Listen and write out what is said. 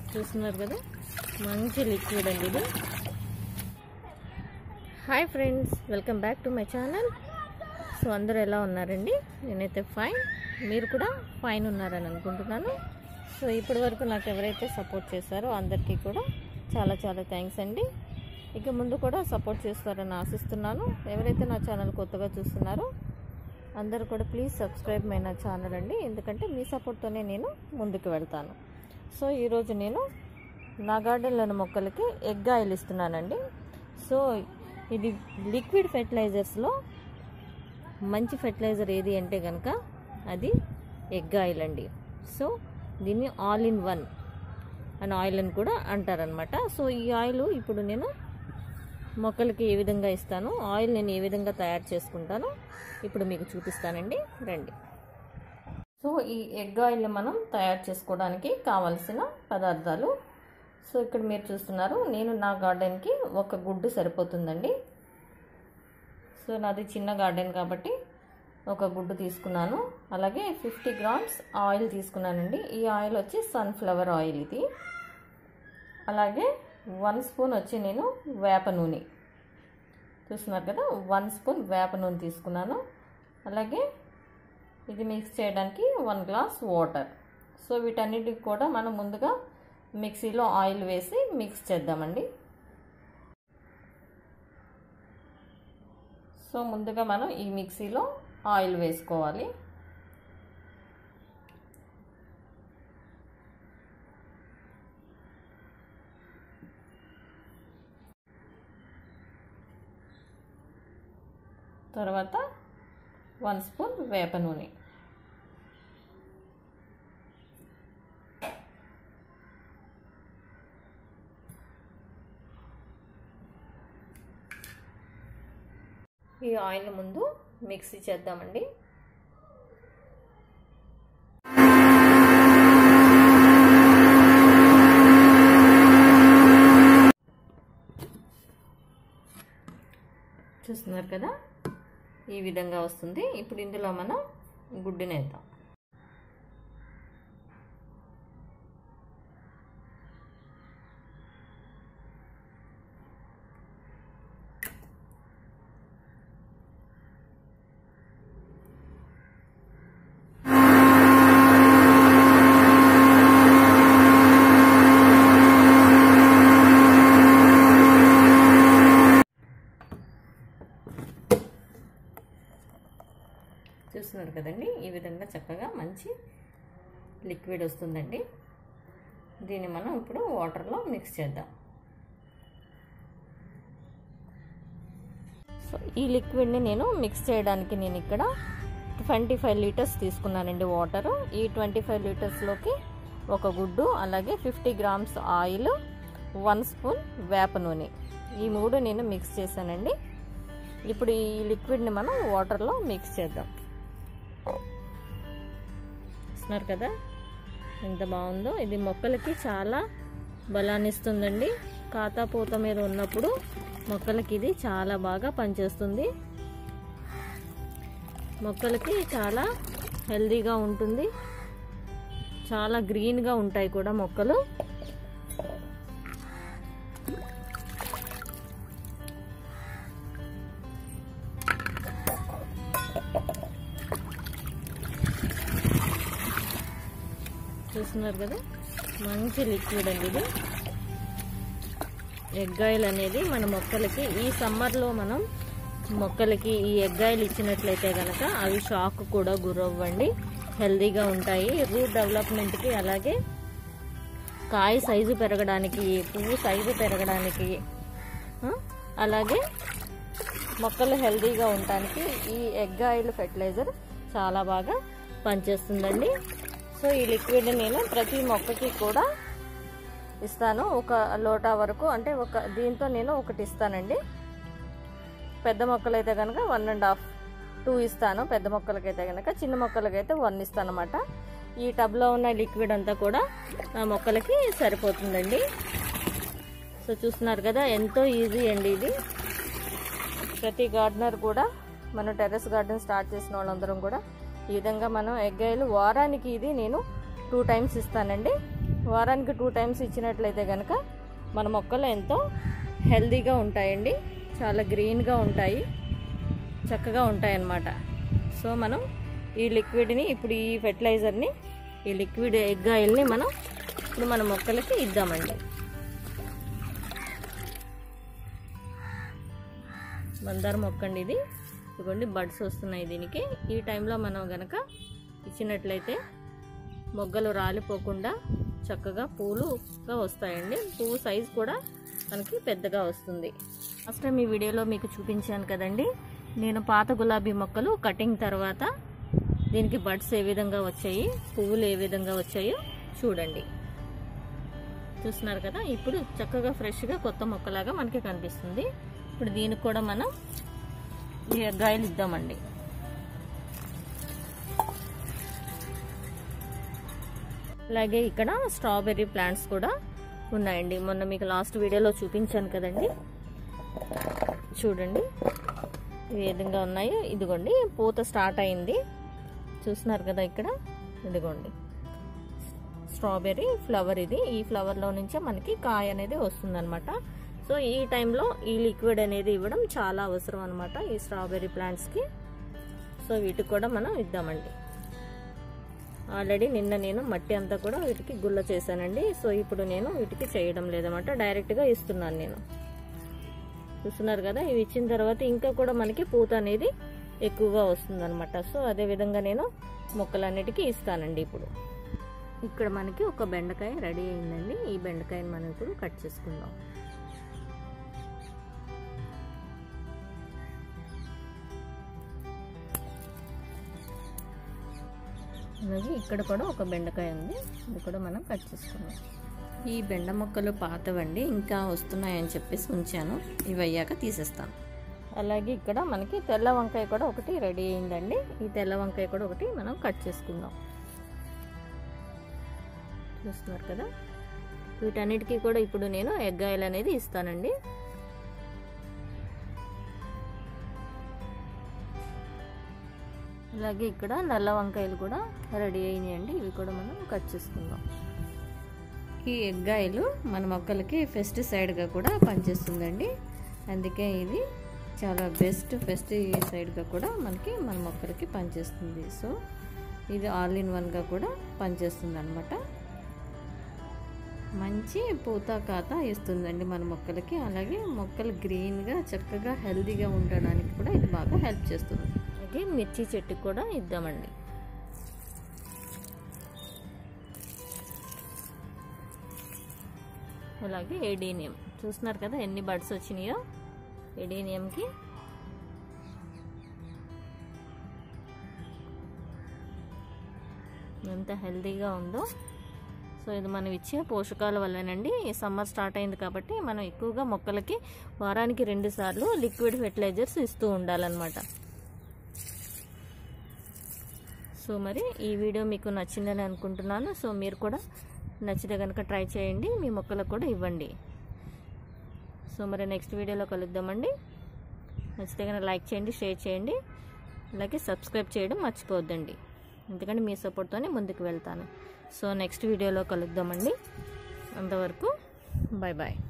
చూస్తున్నారు కదా మంచి లిక్విడ్ అండి ఇది hi friends welcome back to my channel so అందరూ ఎలా ఉన్నారండి నేనైతే ఫైన్ మీరు కూడా ఫైన్ ఉన్నారని అనుకుంటున్నాను సో ఇప్పటి వరకు నాకు ఎవరైతే సపోర్ట్ చేశారో అందరికీ కూడా చాలా చాలా థ్యాంక్స్ అండి ఇక ముందు కూడా సపోర్ట్ చేస్తారని ఆశిస్తున్నాను ఎవరైతే నా ఛానల్ కొత్తగా చూస్తున్నారో అందరూ కూడా ప్లీజ్ సబ్స్క్రైబ్ మై నా ఛానల్ అండి ఎందుకంటే మీ సపోర్ట్తోనే నేను ముందుకు వెళ్తాను సో ఈరోజు నేను నా గార్డెన్లోని మొక్కలకి ఎగ్ ఆయిల్ ఇస్తున్నానండి సో ఇది లిక్విడ్ ఫెర్టిలైజర్స్లో మంచి ఫెర్టిలైజర్ ఏది అంటే కనుక అది ఎగ్ ఆయిల్ అండి సో దీన్ని ఆల్ ఇన్ వన్ అని ఆయిల్ అని కూడా అంటారనమాట సో ఈ ఆయిల్ ఇప్పుడు నేను మొక్కలకి ఏ విధంగా ఇస్తాను ఆయిల్ నేను ఏ విధంగా తయారు చేసుకుంటానో ఇప్పుడు మీకు చూపిస్తానండి రండి సో ఈ ఎగ్ ఆయిల్ మనం తయారు చేసుకోవడానికి కావలసిన పదార్థాలు సో ఇక్కడ మీరు చూస్తున్నారు నేను నా గార్డెన్కి ఒక గుడ్డు సరిపోతుందండి సో నాది చిన్న గార్డెన్ కాబట్టి ఒక గుడ్డు తీసుకున్నాను అలాగే ఫిఫ్టీ గ్రామ్స్ ఆయిల్ తీసుకున్నానండి ఈ ఆయిల్ వచ్చి సన్ఫ్లవర్ ఆయిల్ ఇది అలాగే వన్ స్పూన్ వచ్చి నేను వేప నూనె చూస్తున్నారు కదా వన్ స్పూన్ వేప నూనె తీసుకున్నాను అలాగే ఇది మిక్స్ చేయడానికి వన్ గ్లాస్ వాటర్ సో వీటన్నిటికి కూడా మనం ముందుగా మిక్సీలో ఆయిల్ వేసి మిక్స్ చేద్దామండి సో ముందుగా మనం ఈ మిక్సీలో ఆయిల్ వేసుకోవాలి తర్వాత వన్ స్పూన్ వేప నూనె ఈ ఆయిల్ ముందు మిక్సీ చేద్దామండి చూస్తున్నారు కదా ఈ విధంగా వస్తుంది ఇప్పుడు ఇందులో మనం గుడ్డుని వేద్దాం చూస్తున్నారు కదండి ఈ విధంగా చక్కగా మంచి లిక్విడ్ వస్తుందండి దీన్ని మనం ఇప్పుడు వాటర్లో మిక్స్ చేద్దాం సో ఈ లిక్విడ్ని నేను మిక్స్ చేయడానికి నేను ఇక్కడ ట్వంటీ ఫైవ్ లీటర్స్ తీసుకున్నానండి వాటరు ఈ ట్వంటీ ఫైవ్ లీటర్స్లోకి ఒక గుడ్డు అలాగే fifty grams oil one spoon వేప నూనె ఈ మూడు నేను మిక్స్ చేశానండి ఇప్పుడు ఈ లిక్విడ్ని మనం వాటర్లో మిక్స్ చేద్దాం చూస్తున్నారు కదా ఎంత బాగుందో ఇది మొక్కలకి చాలా బలాన్ని ఇస్తుందండి కాతాపూత మీద ఉన్నప్పుడు మొక్కలకి ఇది చాలా బాగా పనిచేస్తుంది మొక్కలకి చాలా హెల్దీగా ఉంటుంది చాలా గ్రీన్గా ఉంటాయి కూడా మొక్కలు చూస్తున్నారు కదా మంచి లిక్విడ్ అండి ఇది ఎగ్ ఆయిల్ అనేది మన మొక్కలకి ఈ సమ్మర్లో మనం మొక్కలకి ఈ ఎగ్ ఆయిల్ ఇచ్చినట్లయితే కనుక అవి షాక్ కూడా గురవ్వండి హెల్దీగా ఉంటాయి రూట్ డెవలప్మెంట్కి అలాగే కాయ సైజు పెరగడానికి పువ్వు సైజు పెరగడానికి అలాగే మొక్కలు హెల్దీగా ఉండటానికి ఈ ఎగ్ ఆయిల్ ఫెర్టిలైజర్ చాలా బాగా పనిచేస్తుందండి సో ఈ లిక్విడ్ నేను ప్రతి మొక్కకి కూడా ఇస్తాను ఒక లోటా వరకు అంటే ఒక దీంతో నేను ఒకటి ఇస్తానండి పెద్ద మొక్కలైతే కనుక వన్ అండ్ హాఫ్ టూ ఇస్తాను పెద్ద మొక్కలకైతే కనుక చిన్న మొక్కలకైతే వన్ ఇస్తాను అనమాట ఈ టబ్లో ఉన్న లిక్విడ్ అంతా కూడా నా మొక్కలకి సరిపోతుందండి సో చూస్తున్నారు కదా ఎంతో ఈజీ అండి ఇది ప్రతి గార్డెనర్ కూడా మనం టెర్రస్ గార్డెన్ స్టార్ట్ చేసిన వాళ్ళందరం కూడా ఈ విధంగా మనం ఎగ్ ఆయిల్ వారానికి ఇది నేను టూ టైమ్స్ ఇస్తానండి వారానికి టూ టైమ్స్ ఇచ్చినట్లయితే కనుక మన మొక్కలు ఎంతో హెల్తీగా ఉంటాయండి చాలా గ్రీన్గా ఉంటాయి చక్కగా ఉంటాయి అన్నమాట సో మనం ఈ లిక్విడ్ని ఇప్పుడు ఈ ఫెర్టిలైజర్ని ఈ లిక్విడ్ ఎగ్ ఆయిల్ని మనం ఇప్పుడు మన మొక్కలకి ఇద్దామండి మందార మొక్క అండి ఇది ఇదిగోండి బడ్స్ వస్తున్నాయి దీనికి ఈ టైంలో మనం గనక ఇచ్చినట్లయితే మొగ్గలు రాలిపోకుండా చక్కగా పూలుగా వస్తాయండి పువ్వు సైజ్ కూడా మనకి పెద్దగా వస్తుంది ఫస్ట్ టైం ఈ వీడియోలో మీకు చూపించాను కదండి నేను పాత గులాబీ మొక్కలు కటింగ్ తర్వాత దీనికి బడ్స్ ఏ విధంగా వచ్చాయి పువ్వులు ఏ విధంగా వచ్చాయో చూడండి చూస్తున్నారు కదా ఇప్పుడు చక్కగా ఫ్రెష్గా కొత్త మొక్కలాగా మనకి కనిపిస్తుంది ఇప్పుడు దీనికి కూడా మనం ఈ ఎగ్గాయలు ఇద్దామండి అలాగే ఇక్కడ స్ట్రాబెర్రీ ప్లాంట్స్ కూడా ఉన్నాయండి మొన్న మీకు లాస్ట్ వీడియోలో చూపించాను కదండి చూడండి ఈ విధంగా ఉన్నాయి ఇదిగోండి పూత స్టార్ట్ అయింది చూస్తున్నారు కదా ఇక్కడ ఇదిగోండి స్ట్రాబెర్రీ ఫ్లవర్ ఇది ఈ ఫ్లవర్లో నుంచే మనకి కాయ అనేది వస్తుందన్నమాట సో ఈ టైంలో ఈ లిక్విడ్ అనేది ఇవ్వడం చాలా అవసరం అనమాట ఈ స్ట్రాబెర్రీ ప్లాంట్స్కి సో వీటికి కూడా మనం ఇద్దామండి ఆల్రెడీ నిన్న నేను మట్టి అంతా కూడా వీటికి గుల్ల చేశానండి సో ఇప్పుడు నేను వీటికి చేయడం లేదన్నమాట డైరెక్ట్గా ఇస్తున్నాను నేను చూస్తున్నారు కదా ఇవి ఇచ్చిన తర్వాత ఇంకా కూడా మనకి పూత అనేది ఎక్కువగా వస్తుందన్నమాట సో అదే విధంగా నేను మొక్కలన్నిటికీ ఇస్తానండి ఇప్పుడు ఇక్కడ మనకి ఒక బెండకాయ రెడీ అయిందండి ఈ బెండకాయని మనం ఇప్పుడు కట్ చేసుకుందాం అలాగే ఇక్కడ కూడా ఒక బెండకాయ ఉంది ఇది కూడా మనం కట్ చేసుకుందాం ఈ బెండ మొక్కలు పాతవండి ఇంకా వస్తున్నాయని చెప్పేసి ఉంచాను ఇవి అయ్యాక తీసేస్తాను అలాగే ఇక్కడ మనకి తెల్ల వంకాయ కూడా ఒకటి రెడీ అయిందండి ఈ తెల్ల వంకాయ కూడా ఒకటి మనం కట్ చేసుకుందాం చూస్తున్నారు కదా వీటన్నిటికీ కూడా ఇప్పుడు నేను ఎగ్ ఆయిల్ అనేది ఇస్తానండి అలాగే ఇక్కడ నల్ల వంకాయలు కూడా రెడీ అయినాయండి ఇవి కూడా మనం కట్ చేసుకుందాం ఈ ఎగ్ ఆయిల్ మన మొక్కలకి పెస్టిసైడ్గా కూడా పనిచేస్తుందండి అందుకే ఇది చాలా బెస్ట్ పెస్టిసైడ్గా కూడా మనకి మన మొక్కలకి పనిచేస్తుంది సో ఇది ఆల్ ఇన్ వన్గా కూడా పనిచేస్తుంది అనమాట మంచి పూత కాత ఇస్తుందండి మన మొక్కలకి అలాగే మొక్కలు గ్రీన్గా చక్కగా హెల్తీగా ఉండడానికి కూడా ఇది బాగా హెల్ప్ చేస్తుంది అలాగే మిర్చి చెట్టు కూడా ఇద్దామండి అలాగే ఏడీనియం చూస్తున్నారు కదా ఎన్ని బర్డ్స్ వచ్చినాయో ఏడీనియంకి ఎంత హెల్తీగా ఉందో సో ఇది మనం ఇచ్చే పోషకాల వల్లనండి ఈ సమ్మర్ స్టార్ట్ అయింది కాబట్టి మనం ఎక్కువగా మొక్కలకి వారానికి రెండు సార్లు లిక్విడ్ ఫెర్టిలైజర్స్ ఇస్తూ ఉండాలన్నమాట సో మరి ఈ వీడియో మీకు నచ్చిందని అనుకుంటున్నాను సో మీరు కూడా నచ్చితే కనుక ట్రై చేయండి మీ మొక్కలకు కూడా ఇవ్వండి సో మరి నెక్స్ట్ వీడియోలో కలుద్దామండి నచ్చితే కనుక లైక్ చేయండి షేర్ చేయండి అలాగే సబ్స్క్రైబ్ చేయడం మర్చిపోవద్దండి ఎందుకంటే మీ సపోర్ట్తోనే ముందుకు వెళ్తాను సో నెక్స్ట్ వీడియోలో కలుద్దామండి అంతవరకు బాయ్ బాయ్